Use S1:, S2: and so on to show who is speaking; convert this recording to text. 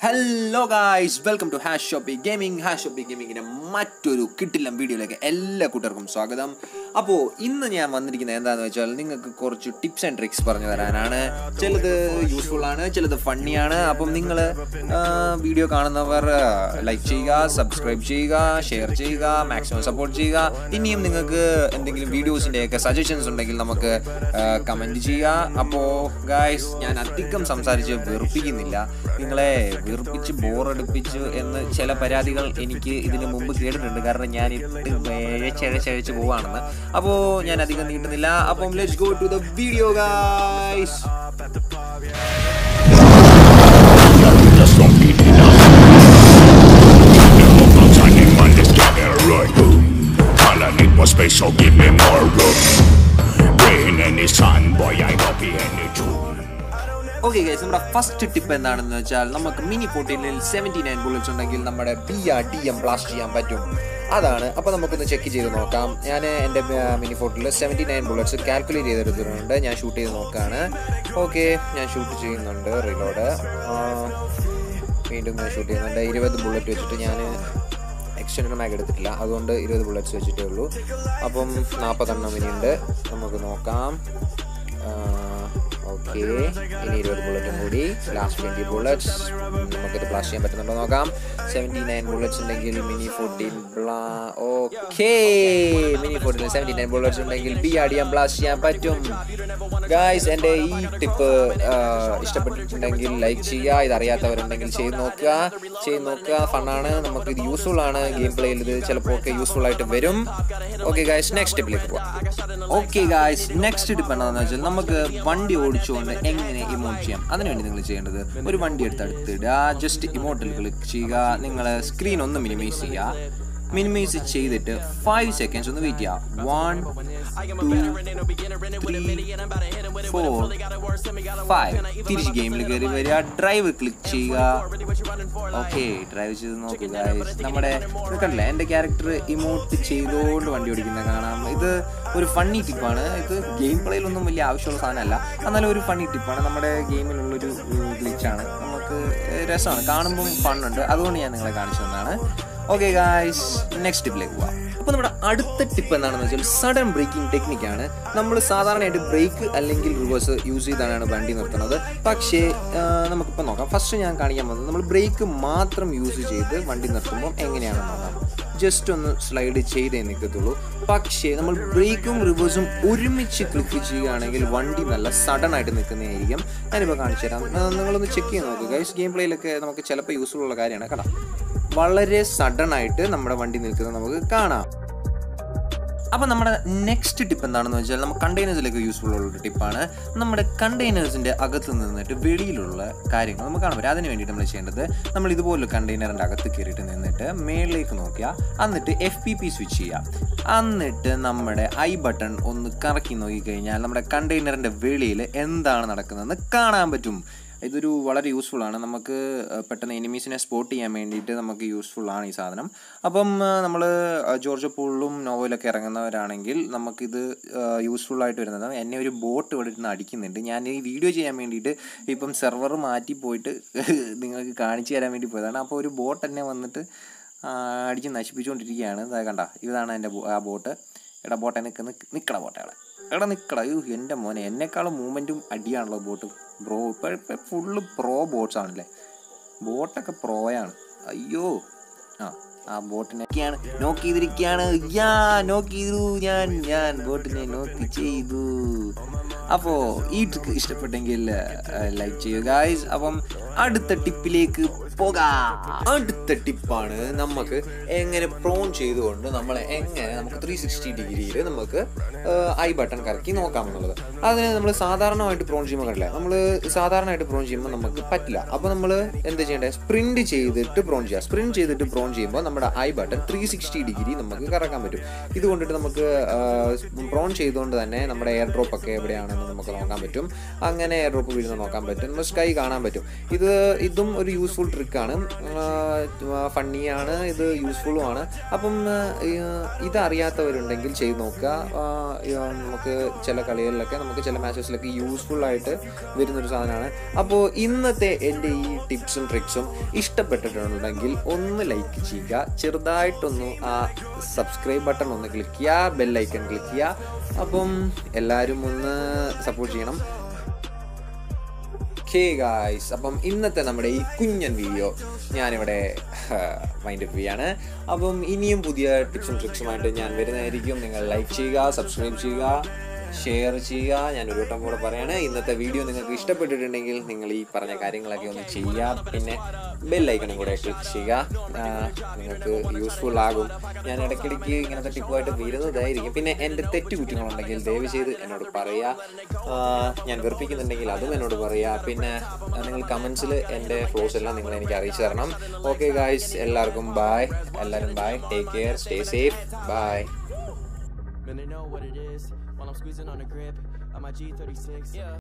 S1: Hello guys welcome to hash shoppy gaming hash shoppy ഗെയിമിങ്ങിൻ്റെ മറ്റൊരു കിട്ടില്ല വീഡിയോയിലേക്ക് എല്ലാ കൂട്ടർക്കും സ്വാഗതം അപ്പോൾ ഇന്ന് ഞാൻ വന്നിരിക്കുന്നത് എന്താണെന്ന് വെച്ചാൽ നിങ്ങൾക്ക് കുറച്ച് ടിപ്സ് ആൻഡ് ട്രിക്സ് പറഞ്ഞു തരാനാണ് ചിലത് യൂസ്ഫുൾ ആണ് ചിലത് ഫണ്ണിയാണ് അപ്പം നിങ്ങൾ വീഡിയോ കാണുന്നവർ ലൈക്ക് ചെയ്യുക സബ്സ്ക്രൈബ് ചെയ്യുക ഷെയർ ചെയ്യുക മാക്സിമം സപ്പോർട്ട് ചെയ്യുക ഇനിയും നിങ്ങൾക്ക് എന്തെങ്കിലും വീഡിയോസിൻ്റെയൊക്കെ സജഷൻസ് ഉണ്ടെങ്കിൽ നമുക്ക് കമൻറ്റ് ചെയ്യുക അപ്പോൾ ഗായ്സ് ഞാൻ അധികം സംസാരിച്ച് വെറുപ്പിക്കുന്നില്ല നിങ്ങളെ വെറുപ്പിച്ച് ബോറടിപ്പിച്ചു എന്ന് ചില പരാതികൾ എനിക്ക് ഇതിന് മുമ്പ് കേട്ടിട്ടുണ്ട് കാരണം ഞാൻ ഇട്ട് ചഴച്ചഴച്ച് പോവാണെന്ന് അപ്പോൾ ഞാൻ അധികം നീട്ടുന്നില്ല അപ്പം let's go to the video guys
S2: Just don't beat it up. I'm turning man, let's get it right. All I need was space, so give me more room. Rain any sun, boy, I don't be any tune.
S1: Okay guys നമ്മുടെ first tip എന്താണെന്ന് വെച്ചാൽ നമുക്ക് mini ഫോർട്ടീനിൽ seventy nine bullets ഉണ്ടെങ്കിൽ നമ്മുടെ B R D M blast ചെയ്യാൻ പറ്റും അതാണ് അപ്പോൾ നമുക്കൊന്ന് ചെക്ക് ചെയ്ത് നോക്കാം ഞാൻ എൻ്റെ മിനി ഫോർട്ടിൽ സെവൻറ്റി നയൻ ബുള്ളറ്റ്സ് കാൽക്കുലേറ്റ് ചെയ്തെടുത്തിട്ടുണ്ട് ഞാൻ ഷൂട്ട് ചെയ്ത് നോക്കുകയാണ് ഓക്കെ ഞാൻ ഷൂട്ട് ചെയ്യുന്നുണ്ട് റീലോഡ് വീണ്ടും ഞാൻ ഷൂട്ട് ചെയ്യുന്നുണ്ട് ഇരുപത് ബുള്ളറ്റ് വെച്ചിട്ട് ഞാൻ എക്സ്റ്റൻഡ് മാഗ് എടുത്തിട്ടില്ല അതുകൊണ്ട് ഇരുപത് ബുള്ളറ്റ്സ് വെച്ചിട്ടേ ഉള്ളൂ അപ്പം നാൽപ്പതെണ്ണം ഇനിയുണ്ട് നമുക്ക് നോക്കാം ഓക്കെ ഇനി ഇരുപത് ബുള്ളറ്റും കൂടി ലാസ്റ്റ് ട്വൻറ്റി ബുള്ളറ്റ്സ് നമുക്കിത് ബ്ലാസ്റ്റ് ചെയ്യാൻ പറ്റുന്നുണ്ടോ നോക്കാം സെവൻറ്റി നയൻ ബുള്ളറ്റ്സ് ഉണ്ടെങ്കിൽ മിനി ഫോർട്ടീൻ ബ്ലാ okay mini fourteen seventy nine bullets ഉണ്ടെങ്കിൽ B R D M blast ചെയ്യാൻ പറ്റും ഗായ്സ് എൻ്റെ ഈ ടിപ്പ് ഇഷ്ടപ്പെട്ടിട്ടുണ്ടെങ്കിൽ ലൈക്ക് ചെയ്യുക ഇത് അറിയാത്തവരുണ്ടെങ്കിൽ ചെയ്ത് നോക്കുക ചെയ്ത് നോക്കുക ഫണ്ണാണ് നമുക്ക് ഇത് യൂസ്ഫുൾ ആണ് ഗെയിം പ്ലേയിൽ ഇത് ചിലപ്പോൾ ഒക്കെ യൂസ്ഫുൾ ആയിട്ട് വരും ഓക്കെ ഗായ്സ് നെക്സ്റ്റ് ടിപ്പിലേക്ക് പോവാം ഓക്കെ ഗായ്സ് നെക്സ്റ്റ് ടിപ്പ് എന്താണെന്ന് വെച്ചാൽ നമുക്ക് വണ്ടി ഓടിച്ചുകൊണ്ട് എങ്ങനെ ഇമോട്ട് ചെയ്യാം അതിനുവേണ്ടി നിങ്ങൾ ചെയ്യേണ്ടത് ഒരു വണ്ടി എടുത്ത് അടുത്തിടുക ജസ്റ്റ് ഇമോട്ടിൽ ക്ലിക്ക് ചെയ്യുക നിങ്ങൾ സ്ക്രീൻ ഒന്ന് മിനിമൈസ് ചെയ്യുക മിനിമൈസ് ചെയ്തിട്ട് ഫൈവ് സെക്കൻഡ്സ് ഒന്ന് വെയിറ്റ് ചെയ്യുക one two three four five തിരിച്ച് ഗെയിമിൽ കയറി വരിക ഡ്രൈവ് ക്ലിക്ക് ചെയ്യുക ഓക്കെ ഡ്രൈവ് ചെയ്ത് നോക്കുക guys. നമ്മുടെ ഇത് കണ്ടില്ലേ എൻ്റെ ക്യാരക്ടർ ഇമോട്ട് ചെയ്തുകൊണ്ട് വണ്ടി ഓടിക്കുന്ന കാണാം ഇത് ഒരു ഫണ്ണി ടിപ്പാണ് ഇത് ഗെയിം പ്ലേയിലൊന്നും വലിയ ആവശ്യമുള്ള സാധനമല്ല എന്നാലും ഒരു ഫണ്ണി ടിപ്പാണ് നമ്മുടെ ഗെയിമിലുള്ളൊരു ഗ്ലിച്ചാണ് നമുക്ക് രസമാണ് കാണുമ്പം ഫണ്ണുണ്ട് അതുകൊണ്ട് ഞാൻ നിങ്ങളെ കാണിച്ചു തന്നതാണ് ഓക്കെ ഗായ്സ് നെക്സ്റ്റ് ടിപ്പിലേക്ക് പോവാം അപ്പോൾ നമ്മുടെ അടുത്ത ടിപ്പ് എന്താണെന്ന് വെച്ചാൽ സഡൻ ബ്രേക്കിംഗ് ടെക്നിക്കാണ് നമ്മൾ സാധാരണയായിട്ട് ബ്രേക്ക് അല്ലെങ്കിൽ റിവേഴ്സ് യൂസ് ചെയ്താണ് വണ്ടി നിർത്തുന്നത് പക്ഷേ ആ, നമുക്കിപ്പോൾ നോക്കാം ഫസ്റ്റ് ഞാൻ കാണിക്കാൻ പോകുന്നത് നമ്മൾ ബ്രേക്ക് മാത്രം യൂസ് ചെയ്ത് വണ്ടി നിർത്തുമ്പോൾ എങ്ങനെയാണെന്ന് നോക്കാം ജസ്റ്റ് ഒന്ന് സ്ലൈഡ് ചെയ്തേ നിൽക്കത്തുള്ളൂ പക്ഷേ നമ്മൾ ബ്രേക്കും റിവേഴ്സും ഒരുമിച്ച് ക്ലിക്ക് ചെയ്യുകയാണെങ്കിൽ വണ്ടി നല്ല സഡൻ ആയിട്ട് നിൽക്കുന്നതായിരിക്കും ഞാനിപ്പോൾ കാണിച്ചു തരാം ആ, നിങ്ങളൊന്ന് ചെക്ക് ചെയ്ത് നോക്കുക ഗൈസ് ഗെയിം പ്ലേയിലൊക്കെ നമുക്ക് ചിലപ്പോൾ യൂസ്ഫുൾ ഉള്ള കാര്യമാണ് കേട്ടോ വളരെ സഡൻ ആയിട്ട് നമ്മുടെ വണ്ടി നിൽക്കുന്നത് നമുക്ക് കാണാം അപ്പോൾ നമ്മുടെ നെക്സ്റ്റ് ടിപ്പ് എന്താണെന്ന് വെച്ചാൽ നമുക്ക് കണ്ടെയ്നേഴ്സിലേക്ക് യൂസ്ഫുൾ ഉള്ള ഒരു ടിപ്പാണ് നമ്മുടെ കണ്ടെയ്നേഴ്സിൻ്റെ അകത്ത് നിന്നിട്ട് വെളിയിലുള്ള കാര്യങ്ങൾ നമുക്ക് കാണാൻ പറ്റും അതിന് വേണ്ടിയിട്ട് നമ്മൾ ചെയ്യേണ്ടത് നമ്മൾ ഇതുപോലെ കണ്ടെയ്നറിൻ്റെ അകത്ത് കയറിയിട്ട് നിന്നിട്ട് മേളിലേക്ക് നോക്കിയാൽ എന്നിട്ട് എഫ് പി പി സ്വിച്ച് ചെയ്യുക എന്നിട്ട് നമ്മുടെ ഐ ബട്ടൺ ഒന്ന് കറക്കി നോക്കിക്കഴിഞ്ഞാൽ നമ്മുടെ കണ്ടെയ്നറിൻ്റെ വെളിയിൽ എന്താണ് നടക്കുന്നതെന്ന് കാണാൻ പറ്റും ഇതൊരു വളരെ യൂസ്ഫുൾ ആണ് നമുക്ക് ഏഹ്, പെട്ടെന്ന് എനിമീസിനെ സ്പോട്ട് ചെയ്യാൻ വേണ്ടിയിട്ട് നമുക്ക് യൂസ്ഫുൾ ആണ് ഈ സാധനം അപ്പം നമ്മൾ ജോർജ് പൂളിലും നോവലൊക്കെ ഇറങ്ങുന്നവരാണെങ്കിൽ നമുക്കിത് യൂസ്ഫുൾ ആയിട്ട് വരുന്നത് എന്നെ ഒരു ബോട്ട് ഇവിടെ ഇരുന്ന് അടിക്കുന്നുണ്ട് ഞാൻ ഈ വീഡിയോ ചെയ്യാൻ വേണ്ടിയിട്ട് ഇപ്പം സെർവർ മാറ്റി പോയിട്ട് നിങ്ങൾക്ക് കാണിച്ചു തരാൻ വേണ്ടി പോയതാണ് അപ്പോൾ ഒരു ബോട്ട് എന്നെ വന്നിട്ട് ആ, അടിച്ച് നശിപ്പിച്ചുകൊണ്ടിരിക്കുകയാണ് ഇതാ കണ്ട ഇതാണ് എൻ്റെ ബോ- ആ ബോട്ട് എടാ ബോട്ടെ നിൽക്കുന്ന നിൽക്കട ബോട്ടെ എടാ എടാ നിൽക്കട അയ്യോ എൻ്റെ മോനെ എന്നെക്കാളും മൂവ്മെൻറ്റും അടിയാണല്ലോ ബോട്ട് ബ്രോ ഇപ്പോൾ ഇപ്പോൾ ഫുള്ള് പ്രോ ബോട്ട്സ് ആണല്ലേ ബോട്ടൊക്കെ പ്രോയാണ് അയ്യോ ആ ആ ബോട്ടിനൊക്കെയാണ് നോക്ക് ചെയ്തിരിക്കുകയാണ് യാ നോക്ക് ചെയ്തു ഞാൻ ഞാൻ ബോട്ടിനെ നോക്ക് ചെയ്തു അപ്പോൾ ഈ ട്രിക്ക് ഇഷ്ടപ്പെട്ടെങ്കിൽ ലൈക്ക് ചെയ്യുക ഗായ്സ് അപ്പം അടുത്ത ടിപ്പിലേക്ക് പോകാം അടുത്ത ടിപ്പാണ് നമുക്ക് എങ്ങനെ പ്രോൺ ചെയ്തുകൊണ്ട് നമ്മളെ എങ്ങനെ നമുക്ക് ത്രീ സിക്സ്റ്റി ഡിഗ്രിയിൽ നമുക്ക് ഐ ബട്ടൺ കറക്കി നോക്കാമെന്നുള്ളത് അതിന് നമ്മൾ സാധാരണമായിട്ട് പ്രോൺ ചെയ്യുമ്പോൾ കണ്ടില്ല നമ്മൾ സാധാരണയായിട്ട് പ്രോൺ ചെയ്യുമ്പോൾ നമുക്ക് പറ്റില്ല അപ്പോൾ നമ്മൾ എന്ത് ചെയ്യേണ്ടത് സ്പ്രിന്റ് ചെയ്തിട്ട് പ്രോൺ ചെയ്യുക സ്പ്രിന്റ് ചെയ്തിട്ട് പ്രോൺ ചെയ്യുമ്പോൾ നമ്മുടെ eye button three sixty degree നമുക്ക് കറക്കാൻ പറ്റും ഇത് കൊണ്ടിട്ട് നമുക്ക് പ്രോൺ ചെയ്തുകൊണ്ട് തന്നെ നമ്മുടെ എയർ ഡ്രോപ്പ് ഒക്കെ എവിടെയാണെന്ന് നമുക്ക് നോക്കാൻ പറ്റും അങ്ങനെ എയർ ഡ്രോപ്പ് വീഴുന്ന നോക്കാൻ പറ്റും നമ്മൾ സ്കൈ കാണാൻ പറ്റും ഇത് ഇത് ഇതും ഒരു യൂസ്ഫുൾ ട്രിക്കാണ് ഫണ്ണിയാണ് ഇത് യൂസ്ഫുള്ളും ആണ് അപ്പം ആ, ഇത് അറിയാത്തവരുണ്ടെങ്കിൽ ചെയ്ത് നോക്കുക ആ, ആ, നമുക്ക് ചില കളികളിലൊക്കെ നമുക്ക് ചില മാച്ചസിലൊക്കെ യൂസ്ഫുൾ ആയിട്ട് വരുന്നൊരു സാധനമാണ് അപ്പോൾ ഇന്നത്തെ എൻ്റെ ഈ ടിപ്സും ട്രിക്സും ഇഷ്ടപ്പെട്ടിട്ടുണ്ടെങ്കിൽ ഒന്ന് ലൈക്ക് ചെയ്യുക ചെറുതായിട്ടൊന്ന് ആ സബ്സ്ക്രൈബ് ബട്ടൺ ഒന്ന് ക്ലിക്ക് ചെയ്യുക ബെല്ലൈക്കൺ ക്ലിക്ക് ചെയ്യുക അപ്പം എല്ലാവരും ഒന്ന് സപ്പോർട്ട് ചെയ്യണം ഓക്കെ ഗായ്സ് അപ്പം ഇന്നത്തെ നമ്മുടെ ഈ കുഞ്ഞൻ വീഡിയോ ഞാനിവിടെ മൈൻഡ് അപ്പ് ചെയ്യാണ് അപ്പം ഇനിയും പുതിയ ടിപ്സും ട്രിക്സുമായിട്ട് ഞാൻ വരുന്നതായിരിക്കും നിങ്ങൾ ലൈക്ക് ചെയ്യുക സബ്സ്ക്രൈബ് ചെയ്യുക ഷെയർ ചെയ്യുക ഞാൻ ഒരു വട്ടം കൂടെ പറയാണ് ഇന്നത്തെ വീഡിയോ നിങ്ങൾക്ക് ഇഷ്ടപ്പെട്ടിട്ടുണ്ടെങ്കിൽ നിങ്ങൾ ഈ പറഞ്ഞ കാര്യങ്ങളൊക്കെ ഒന്ന് ചെയ്യുക പിന്നെ ബെല്ലൈക്കണും കൂടെ ക്ലിക്ക് ചെയ്യുക ആ, നിങ്ങൾക്ക് യൂസ്ഫുൾ ആകും ഞാൻ ഇടയ്ക്കിടയ്ക്ക് ഇങ്ങനത്തെ ടിപ്പുമായിട്ട് വരുന്നതായിരിക്കും പിന്നെ എൻ്റെ തെറ്റ് കുറ്റങ്ങളുണ്ടെങ്കിൽ ദയവ് ചെയ്ത് എന്നോട് പറയുക ആ, ഞാൻ വെറുപ്പിക്കുന്നുണ്ടെങ്കിൽ അതും എന്നോട് പറയുക പിന്നെ ആ, നിങ്ങൾ കമൻസിൽ എൻ്റെ ഫ്ലോസ് എല്ലാം നിങ്ങൾ എനിക്ക് അറിയിച്ചു തരണം ഓക്കെ ഗായ്സ് എല്ലാവർക്കും ബായ് എല്ലാവരും bye take care stay safe bye
S3: Man, they know what it is while I'm squeezing on the grip of my G36. Yeah.